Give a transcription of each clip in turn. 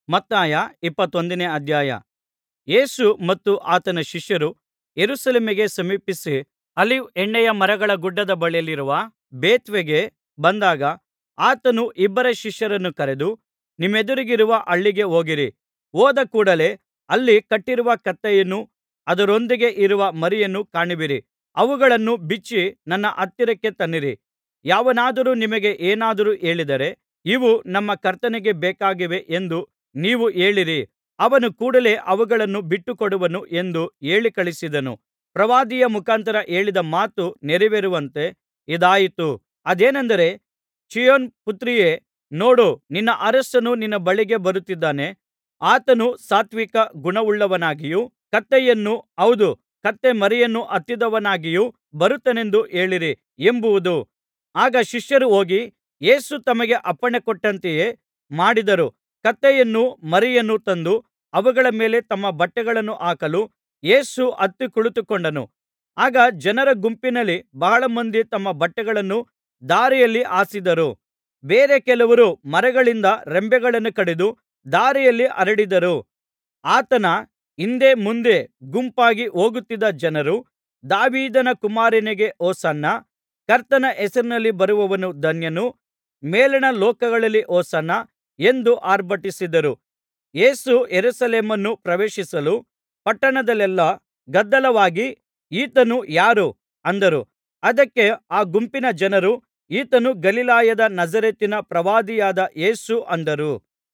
ಮತ್ತಾಯ ಇಪ್ಪತ್ತೊಂದನೇ ಅಧ್ಯಾಯ ಯೇಸು ಮತ್ತು ಆತನ ಶಿಷ್ಯರು ಯೆರೂಸಲೇಮಿಗೆ ಸಮೀಪಿಸಿ ಆಲಿವ್ ಎಣ್ಣೆಯ ಮರಗಳ ಗುಡ್ಡದ ಬಳಿಯಲ್ಲಿರುವ ಬೇತ್ಫಗೆಗೆ ಬಂದಾಗ ಆತನು ಇಬ್ಬರು ಶಿಷ್ಯರನ್ನು ಕರೆದು ನಿಮ್ಮೆದುರಿಗಿರುವ ಹಳ್ಳಿಗೆ ಹೋಗಿರಿ ಹೋದ ಕೂಡಲೆ ಅಲ್ಲಿ ಕಟ್ಟಿರುವ ಕತ್ತೆಯನ್ನೂ ಅದರೊಂದಿಗೆ ಇರುವ ಮರಿಯನ್ನೂ ಕಾಣುವಿರಿ ಅವುಗಳನ್ನು ಬಿಚ್ಚಿ ನನ್ನ ಹತ್ತಿರಕ್ಕೆ ತನ್ನಿರಿ ಯಾವನಾದರೂ ನಿಮಗೆ ಏನಾದರೂ ಹೇಳಿದರೆ ಇವು ನಮ್ಮ ಕರ್ತನಿಗೆ ಬೇಕಾಗಿವೆ ಎಂದು ನೀವು ಹೇಳಿರಿ ಅವನು ಕೂಡಲೆ ಅವುಗಳನ್ನು ಬಿಟ್ಟುಕೊಡುವನು ಎಂದು ಹೇಳಿ ಕಳುಹಿಸಿದನು ಪ್ರವಾದಿಯ ಮುಖಾಂತರ ಹೇಳಿದ ಮಾತು ನೆರವೇರುವಂತೆ ಇದಾಯಿತು ಅದೇನೆಂದರೆ ಚೀಯೋನ್ ಪುತ್ರಿಯೇ ನೋಡು ನಿನ್ನ ಅರಸನು ನಿನ್ನ ಬಳಿಗೆ ಬರುತ್ತಿದ್ದಾನೆ ಆತನು ಸಾತ್ವಿಕ ಗುಣವುಳ್ಳವನಾಗಿಯೂ ಕತ್ತೆಯನ್ನು ಹೌದು ಕತ್ತೆ ಮರಿಯನ್ನು ಹತ್ತಿದವನಾಗಿಯೂ ಬರುತ್ತಾನೆಂದು ಹೇಳಿರಿ ಎಂಬುದು ಆಗ ಶಿಷ್ಯರು ಹೋಗಿ ಯೇಸು ತಮಗೆ ಅಪ್ಪಣೆಕೊಟ್ಟಂತೆಯೇ ಮಾಡಿದರು ಕತ್ತೆಯನ್ನೂ ಮರಿಯನ್ನೂ ತಂದು ಅವುಗಳ ಮೇಲೆ ತಮ್ಮ ಬಟ್ಟೆಗಳನ್ನು ಹಾಕಲು ಯೇಸು ಹತ್ತಿ ಕುಳಿತುಕೊಂಡನು ಆಗ ಜನರ ಗುಂಪಿನಲ್ಲಿ ಬಹಳ ಮಂದಿ ತಮ್ಮ ಬಟ್ಟೆಗಳನ್ನು ದಾರಿಯಲ್ಲಿ ಹಾಸಿದರು ಬೇರೆ ಕೆಲವರು ಮರಗಳಿಂದ ರೆಂಬೆಗಳನ್ನು ಕಡಿದು ದಾರಿಯಲ್ಲಿ ಹರಡಿದರು ಆತನ ಹಿಂದೆ ಮುಂದೆ ಗುಂಪಾಗಿ ಹೋಗುತ್ತಿದ್ದ ಜನರು ದಾವೀದನ ಕುಮಾರನಿಗೆ ಹೊಸನ್ನ ಕರ್ತನ ಹೆಸರಿನಲ್ಲಿ ಬರುವವನು ಧನ್ಯನು ಮೇಲಣ ಲೋಕಗಳಲ್ಲಿ ಹೊಸನ್ನ ಎಂದು ಆರ್ಭಟಿಸಿದರು ಯೇಸು ಯೆರೂಸಲೇಮನ್ನು ಪ್ರವೇಶಿಸಲು ಪಟ್ಟಣದಲ್ಲೆಲ್ಲಾ ಗದ್ದಲವಾಗಿ ಈತನು ಯಾರು ಅಂದರು ಅದಕ್ಕೆ ಆ ಗುಂಪಿನ ಜನರು ಈತನು ಗಲಿಲಾಯದ ನಜರೇತಿನ ಪ್ರವಾದಿಯಾದ ಯೇಸು ಅಂದರು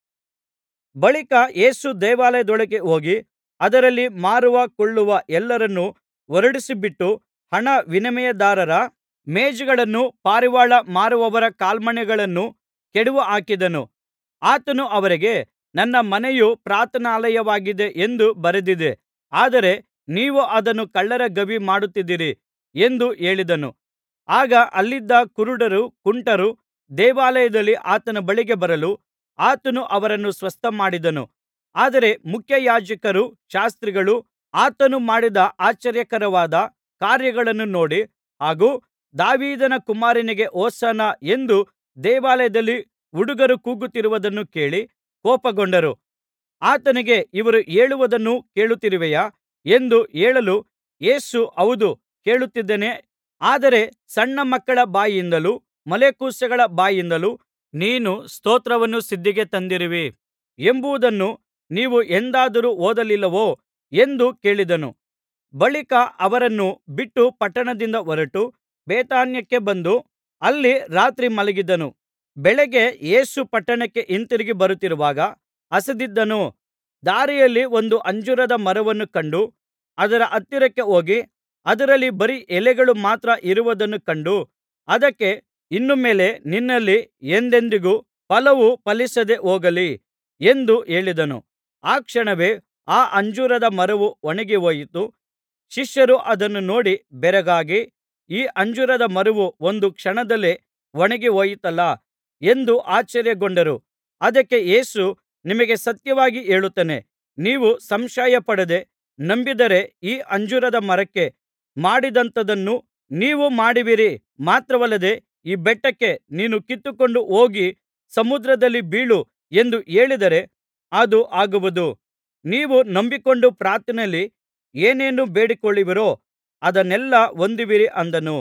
ಬಳಿಕ ಯೇಸು ದೇವಾಲಯದೊಳಗೆ ಹೋಗಿ ಅದರಲ್ಲಿ ಮಾರುವ ಕೊಳ್ಳುವ ಎಲ್ಲರನ್ನೂ ಹೊರಡಿಸಿಬಿಟ್ಟು ಹಣ ವಿನಿಮಯದಾರರ ಮೇಜುಗಳನ್ನೂ ಪಾರಿವಾಳ ಮಾರುವವರ ಕಾಲ್ಮಣೆಗಳನ್ನೂ ಕೆಡವಿಹಾಕಿದನು ಆತನು ಅವರಿಗೆ ನನ್ನ ಮನೆಯು ಪ್ರಾರ್ಥನಾಲಯವಾಗಿದೆ ಎಂದು ಬರೆದಿದೆ ಆದರೆ ನೀವು ಅದನ್ನು ಕಳ್ಳರ ಗವಿ ಮಾಡುತ್ತಿದ್ದೀರಿ ಎಂದು ಹೇಳಿದನು ಆಗ ಅಲ್ಲಿದ್ದ ಕುರುಡರು ಕುಂಟರು ದೇವಾಲಯದಲ್ಲಿ ಆತನ ಬಳಿಗೆ ಬರಲು ಆತನು ಅವರನ್ನು ಸ್ವಸ್ಥಮಾಡಿದನು ಆದರೆ ಮುಖ್ಯಯಾಜಕರೂ ಶಾಸ್ತ್ರಿಗಳೂ ಆತನು ಮಾಡಿದ ಆಶ್ಚರ್ಯಕರವಾದ ಕಾರ್ಯಗಳನ್ನು ನೋಡಿ ಹಾಗೂ ದಾವೀದನ ಕುಮಾರನಿಗೆ ಹೊಸನ್ನ ಎಂದು ದೇವಾಲಯದಲ್ಲಿ ಹುಡುಗರು ಕೂಗುತ್ತಿರುವುದನ್ನು ಕೇಳಿ ಕೋಪಗೊಂಡರು ಆತನಿಗೆ ಇವರು ಹೇಳುವುದನ್ನು ಕೇಳುತ್ತಿರುವೆಯಾ ಎಂದು ಹೇಳಲು ಯೇಸು ಹೌದು ಕೇಳುತ್ತಿದ್ದೇನೆ ಆದರೆ ಸಣ್ಣ ಮಕ್ಕಳ ಬಾಯಿಂದಲೂ ಮೊಲೆಕೂಸುಗಳ ಬಾಯಿಂದಲೂ ನೀನು ಸ್ತೋತ್ರವನ್ನು ಸಿದ್ಧಿಗೆ ತಂದಿರುವಿ ಎಂಬುದನ್ನು ನೀವು ಎಂದಾದರೂ ಓದಲಿಲ್ಲವೋ ಎಂದು ಕೇಳಿದನು ಬಳಿಕ ಅವರನ್ನು ಬಿಟ್ಟು ಪಟ್ಟಣದಿಂದ ಹೊರಟು ಬೇಥಾನ್ಯಕ್ಕೆ ಬಂದು ಅಲ್ಲಿ ರಾತ್ರಿ ಮಲಗಿದನು ಬೆಳಗ್ಗೆ ಯೇಸು ಪಟ್ಟಣಕ್ಕೆ ಹಿಂತಿರುಗಿ ಬರುತ್ತಿರುವಾಗ ಹಸಿದಿದ್ದನು ದಾರಿಯಲ್ಲಿ ಒಂದು ಅಂಜೂರದ ಮರವನ್ನು ಕಂಡು ಅದರ ಹತ್ತಿರಕ್ಕೆ ಹೋಗಿ ಅದರಲ್ಲಿ ಬರೀ ಎಲೆಗಳು ಮಾತ್ರ ಇರುವುದನ್ನು ಕಂಡು ಅದಕ್ಕೆ ಇನ್ನು ಮೇಲೆ ನಿನ್ನಲ್ಲಿ ಎಂದೆಂದಿಗೂ ಫಲವು ಫಲಿಸದೆ ಹೋಗಲಿ ಎಂದು ಹೇಳಿದನು ಆ ಕ್ಷಣವೇ ಆ ಅಂಜೂರದ ಮರವು ಒಣಗಿಹೋಯಿತು ಶಿಷ್ಯರು ಅದನ್ನು ನೋಡಿ ಬೆರಗಾಗಿ ಈ ಅಂಜೂರದ ಮರವು ಒಂದು ಕ್ಷಣದಲ್ಲೇ ಒಣಗಿ ಹೋಯಿತಲ್ಲಾ ಎಂದು ಆಶ್ಚರ್ಯಗೊಂಡರು ಅದಕ್ಕೆ ಯೇಸು ನಿಮಗೆ ಸತ್ಯವಾಗಿ ಹೇಳುತ್ತೇನೆ ನೀವು ಸಂಶಯಪಡದೆ ನಂಬಿದರೆ ಈ ಅಂಜೂರದ ಮರಕ್ಕೆ ಮಾಡಿದಂಥದನ್ನು ನೀವು ಮಾಡುವಿರಿ ಮಾತ್ರವಲ್ಲದೆ ಈ ಬೆಟ್ಟಕ್ಕೆ ನೀನು ಕಿತ್ತುಕೊಂಡು ಹೋಗಿ ಸಮುದ್ರದಲ್ಲಿ ಬೀಳು ಎಂದು ಹೇಳಿದರೆ ಅದು ಆಗುವುದು ನೀವು ನಂಬಿಕೊಂಡು ಪ್ರಾರ್ಥನೆಯಲ್ಲಿ ಏನೇನು ಬೇಡಿಕೊಳ್ಳುವಿರೋ ಅದನ್ನೆಲ್ಲಾ ಹೊಂದುವಿರಿ ಅಂದನು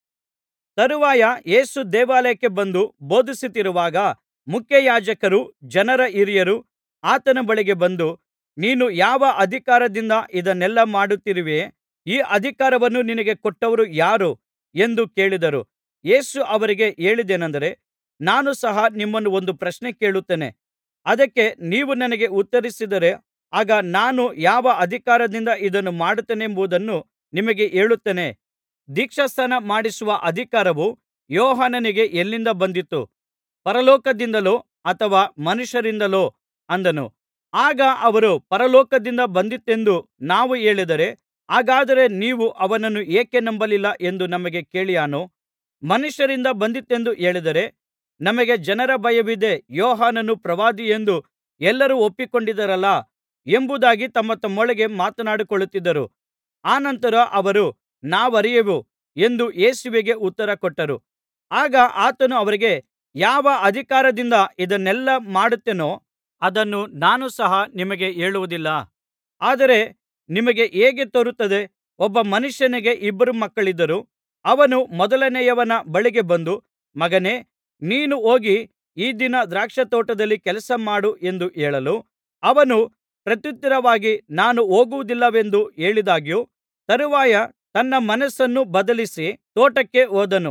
ತರುವಾಯ ಯೇಸು ದೇವಾಲಯಕ್ಕೆ ಬಂದು ಬೋಧಿಸುತ್ತಿರುವಾಗ ಮುಖ್ಯಯಾಜಕರೂ ಜನರ ಹಿರಿಯರು ಆತನ ಬಳಿಗೆ ಬಂದು ನೀನು ಯಾವ ಅಧಿಕಾರದಿಂದ ಇದನ್ನೆಲ್ಲಾ ಮಾಡುತ್ತಿರುವೆ ಈ ಅಧಿಕಾರವನ್ನು ನಿನಗೆ ಕೊಟ್ಟವರು ಯಾರು ಎಂದು ಕೇಳಿದರು ಯೇಸು ಅವರಿಗೆ ಹೇಳಿದ್ದೇನೆಂದರೆ ನಾನು ಸಹ ನಿಮ್ಮನ್ನು ಒಂದು ಪ್ರಶ್ನೆ ಕೇಳುತ್ತೇನೆ ಅದಕ್ಕೆ ನೀವು ನನಗೆ ಉತ್ತರಿಸಿದರೆ ಆಗ ನಾನು ಯಾವ ಅಧಿಕಾರದಿಂದ ಇದನ್ನು ಮಾಡುತ್ತೇನೆಂಬುದನ್ನು ನಿಮಗೆ ಹೇಳುತ್ತೇನೆ ದೀಕ್ಷಾಸ್ನಾನ ಮಾಡಿಸುವ ಅಧಿಕಾರವು ಯೋಹಾನನಿಗೆ ಎಲ್ಲಿಂದ ಬಂದಿತು ಪರಲೋಕದಿಂದಲೋ ಅಥವಾ ಮನುಷ್ಯರಿಂದಲೋ ಅಂದನು ಆಗ ಅವರು ಪರಲೋಕದಿಂದ ಬಂದಿತೆಂದು ನಾವು ಹೇಳಿದರೆ ಹಾಗಾದರೆ ನೀವು ಅವನನ್ನು ಏಕೆ ನಂಬಲಿಲ್ಲ ಎಂದು ನಮಗೆ ಕೇಳಿಯಾನು ಮನುಷ್ಯರಿಂದ ಬಂದಿತೆಂದು ಹೇಳಿದರೆ ನಮಗೆ ಜನರ ಭಯವಿದೆ ಯೋಹಾನನು ಪ್ರವಾದಿಯೆಂದು ಎಲ್ಲರೂ ಒಪ್ಪಿಕೊಂಡಿದ್ದಾರಲ್ಲಾ ಎಂಬುದಾಗಿ ತಮ್ಮ ತಮ್ಮೊಳಗೆ ಮಾತನಾಡಿಕೊಳ್ಳುತ್ತಿದ್ದರು ಅನಂತರ ಅವರು ನಾವರಿಯೆವು ಎಂದು ಯೇಸುವಿಗೆ ಉತ್ತರ ಕೊಟ್ಟರು ಆಗ ಆತನು ಅವರಿಗೆ ಯಾವ ಅಧಿಕಾರದಿಂದ ಇದನ್ನೆಲ್ಲಾ ಮಾಡುತ್ತೇನೋ ಅದನ್ನು ನಾನು ಸಹ ನಿಮಗೆ ಹೇಳುವುದಿಲ್ಲ ಆದರೆ ನಿಮಗೆ ಹೇಗೆ ತೋರುತ್ತದೆ ಒಬ್ಬ ಮನುಷ್ಯನಿಗೆ ಇಬ್ಬರು ಮಕ್ಕಳಿದ್ದರು ಅವನು ಮೊದಲನೆಯವನ ಬಳಿಗೆ ಬಂದು ಮಗನೇ ನೀನು ಹೋಗಿ ಈ ದಿನ ದ್ರಾಕ್ಷಾತೋಟದಲ್ಲಿ ಕೆಲಸ ಮಾಡು ಎಂದು ಹೇಳಲು ಅವನು ಪ್ರತ್ಯುತ್ತರವಾಗಿ ನಾನು ಹೋಗುವುದಿಲ್ಲವೆಂದು ಹೇಳಿದಾಗ್ಯೂ ತರುವಾಯ ತನ್ನ ಮನಸ್ಸನ್ನು ಬದಲಿಸಿ ತೋಟಕ್ಕೆ ಹೋದನು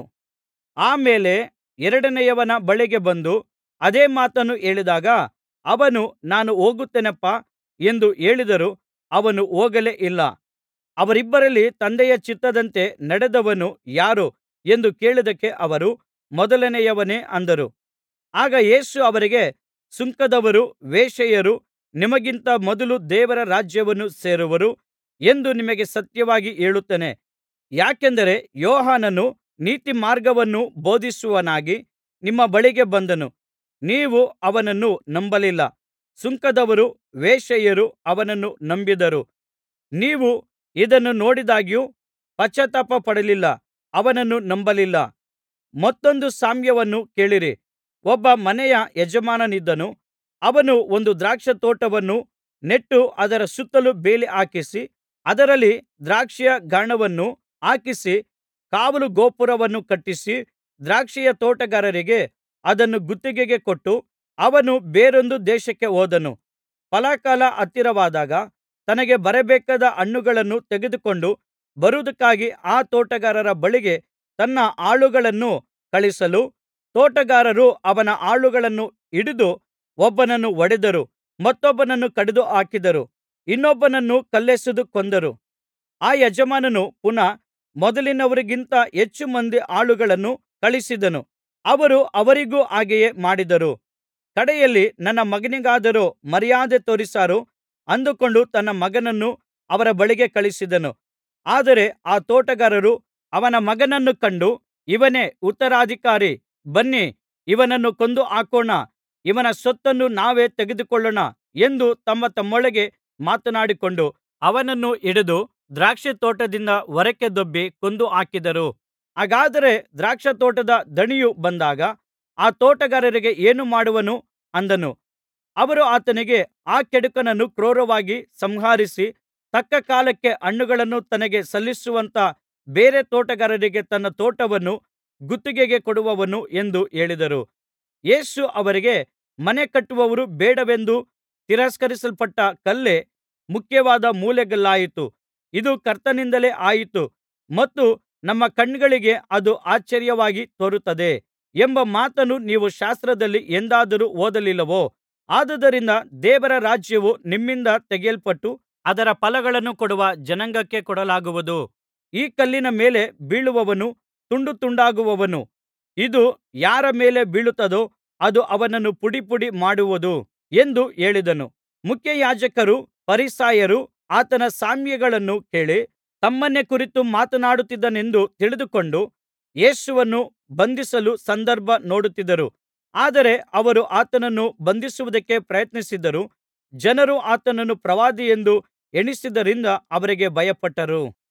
ಆ ಮೇಲೆ ಎರಡನೆಯವನ ಬಳಿಗೆ ಬಂದು ಅದೇ ಮಾತನ್ನು ಹೇಳಿದಾಗ ಅವನು ನಾನು ಹೋಗುತ್ತೇನಪ್ಪಾ ಎಂದು ಹೇಳಿದರೂ ಅವನು ಹೋಗಲೇ ಇಲ್ಲ ಅವರಿಬ್ಬರಲ್ಲಿ ತಂದೆಯ ಚಿತ್ತದಂತೆ ನಡೆದವನು ಯಾರು ಎಂದು ಕೇಳಿದ್ದಕ್ಕೆ ಅವರು ಮೊದಲನೆಯವನೇ ಅಂದರು ಆಗ ಯೇಸು ಅವರಿಗೆ ಸುಂಕದವರೂ ವೇಶ್ಯೆಯರೂ ನಿಮಗಿಂತ ಮೊದಲು ದೇವರ ರಾಜ್ಯವನ್ನು ಸೇರುವರು ಎಂದು ನಿಮಗೆ ಸತ್ಯವಾಗಿ ಹೇಳುತ್ತೇನೆ ಯಾಕೆಂದರೆ ಯೋಹಾನನು ನೀತಿಮಾರ್ಗವನ್ನು ಬೋಧಿಸುವವನಾಗಿ ನಿಮ್ಮ ಬಳಿಗೆ ಬಂದನು ನೀವು ಅವನನ್ನು ನಂಬಲಿಲ್ಲ ಸುಂಕದವರೂ ವೇಶ್ಯೆಯರೂ ಅವನನ್ನು ನಂಬಿದರು ನೀವು ಇದನ್ನು ನೋಡಿದಾಗ್ಯೂ ಪಶ್ಚಾತ್ತಾಪಪಡಲಿಲ್ಲ ಅವನನ್ನು ನಂಬಲಿಲ್ಲ ಮತ್ತೊಂದು ಸಾಮ್ಯವನ್ನು ಕೇಳಿರಿ ಒಬ್ಬ ಮನೆಯ ಯಜಮಾನನಿದ್ದನು ಅವನು ಒಂದು ದ್ರಾಕ್ಷಾತೋಟವನ್ನು ನೆಟ್ಟು ಅದರ ಸುತ್ತಲು ಬೇಲಿ ಹಾಕಿಸಿ ಅದರಲ್ಲಿ ದ್ರಾಕ್ಷಿಯ ಗಾಣವನ್ನು ಹಾಕಿಸಿ ಕಾವಲು ಗೋಪುರವನ್ನು ಕಟ್ಟಿಸಿ ದ್ರಾಕ್ಷಿಯ ತೋಟಗಾರರಿಗೆ ಅದನ್ನು ಗುತ್ತಿಗೆಗೆ ಕೊಟ್ಟು ಅವನು ಬೇರೊಂದು ದೇಶಕ್ಕೆ ಹೋದನು ಫಲಕಾಲ ಹತ್ತಿರವಾದಾಗ ತನಗೆ ಬರಬೇಕಾದ ಹಣ್ಣುಗಳನ್ನು ತೆಗೆದುಕೊಂಡು ಬರುವುದಕ್ಕಾಗಿ ಆ ತೋಟಗಾರರ ಬಳಿಗೆ ತನ್ನ ಆಳುಗಳನ್ನು ಕಳುಹಿಸಲು ತೋಟಗಾರರು ಅವನ ಆಳುಗಳನ್ನು ಹಿಡಿದು ಒಬ್ಬನನ್ನು ಹೊಡೆದರು ಮತ್ತೊಬ್ಬನನ್ನು ಕಡಿದು ಹಾಕಿದರು ಇನ್ನೊಬ್ಬನನ್ನು ಕಲ್ಲೆಸೆದು ಕೊಂದರು ಆ ಯಜಮಾನನು ಪುನಃ ಮೊದಲಿನವರಿಗಿಂತ ಹೆಚ್ಚು ಮಂದಿ ಆಳುಗಳನ್ನು ಕಳುಹಿಸಿದನು ಅವರು ಅವರಿಗೂ ಹಾಗೆಯೇ ಮಾಡಿದರು ಕಡೆಯಲ್ಲಿ ನನ್ನ ಮಗನಿಗಾದರೂ ಮರ್ಯಾದೆ ತೋರಿಸಾರು ಅಂದುಕೊಂಡು ತನ್ನ ಮಗನನ್ನು ಅವರ ಬಳಿಗೆ ಕಳುಹಿಸಿದನು ಆದರೆ ಆ ತೋಟಗಾರರು ಅವನ ಮಗನನ್ನು ಕಂಡು ಇವನೇ ಉತ್ತರಾಧಿಕಾರಿ ಬನ್ನಿ ಇವನನ್ನು ಕೊಂದು ಹಾಕೋಣ ಇವನ ಸ್ವತ್ತನ್ನು ನಾವೇ ತೆಗೆದುಕೊಳ್ಳೋಣ ಎಂದು ತಮ್ಮ ತಮ್ಮೊಳಗೆ ಮಾತನಾಡಿಕೊಂಡು ಅವನನ್ನು ಹಿಡಿದು ದ್ರಾಕ್ಷಾತೋಟದಿಂದ ಹೊರಕ್ಕೆ ದೊಬ್ಬಿ ಕೊಂದು ಹಾಕಿದರು ಹಾಗಾದರೆ ದ್ರಾಕ್ಷಾತೋಟದ ದಣಿಯು ಬಂದಾಗ ಆ ತೋಟಗಾರರಿಗೆ ಏನು ಮಾಡುವನು ಅಂದನು ಅವರು ಆತನಿಗೆ ಆ ಕೆಡುಕನನ್ನು ಕ್ರೂರವಾಗಿ ಸಂಹರಿಸಿ ತಕ್ಕ ಕಾಲಕ್ಕೆ ಹಣ್ಣುಗಳನ್ನು ತನಗೆ ಸಲ್ಲಿಸುವಂಥ ಬೇರೆ ತೋಟಗಾರರಿಗೆ ತನ್ನ ತೋಟವನ್ನು ಗುತ್ತಿಗೆಗೆ ಕೊಡುವನು ಎಂದು ಹೇಳಿದರು ಯೇಸು ಅವರಿಗೆ ಮನೆ ಕಟ್ಟುವವರು ಬೇಡವೆಂದು ತಿರಸ್ಕರಿಸಲ್ಪಟ್ಟ ಕಲ್ಲೇ ಮುಖ್ಯವಾದ ಮೂಲೆಗಲ್ಲಾಯಿತು ಇದು ಕರ್ತನಿಂದಲೇ ಆಯಿತು ಮತ್ತು ನಮ್ಮ ಕಣ್ಣುಗಳಿಗೆ ಅದು ಆಶ್ಚರ್ಯವಾಗಿ ತೋರುತ್ತದೆ ಎಂಬ ಮಾತನ್ನು ನೀವು ಶಾಸ್ತ್ರದಲ್ಲಿ ಎಂದಾದರೂ ಓದಲಿಲ್ಲವೋ ಆದುದರಿಂದ ದೇವರ ರಾಜ್ಯವು ನಿಮ್ಮಿಂದ ತೆಗೆಯಲ್ಪಟ್ಟು ಅದರ ಫಲಗಳನ್ನು ಕೊಡುವ ಜನಾಂಗಕ್ಕೆ ಕೊಡಲಾಗುವುದು ಈ ಕಲ್ಲಿನ ಮೇಲೆ ಬೀಳುವವನು ತುಂಡು ತುಂಡಾಗುವನು ಇದು ಯಾರ ಮೇಲೆ ಬೀಳುತ್ತದೋ ಅದು ಅವನನ್ನು ಪುಡಿಪುಡಿ ಮಾಡುವುದು ಎಂದು ಹೇಳಿದನು ಮುಖ್ಯಯಾಜಕರೂ ಫರಿಸಾಯರೂ ಆತನ ಸಾಮ್ಯಗಳನ್ನು ಕೇಳಿ ತಮ್ಮನ್ನೇ ಕುರಿತು ಮಾತನಾಡುತ್ತಿದ್ದಾನೆಂದು ತಿಳಿದುಕೊಂಡು ಯೇಸುವನ್ನು ಬಂಧಿಸಲು ಸಂದರ್ಭ ನೋಡುತ್ತಿದ್ದರು ಆದರೆ ಅವರು ಆತನನ್ನು ಬಂಧಿಸುವುದಕ್ಕೆ ಪ್ರಯತ್ನಿಸಿದರೂ ಜನರು ಆತನನ್ನು ಪ್ರವಾದಿಯೆಂದು ಎಣಿಸಿದ್ದರಿಂದ ಅವರಿಗೆ ಭಯಪಟ್ಟರು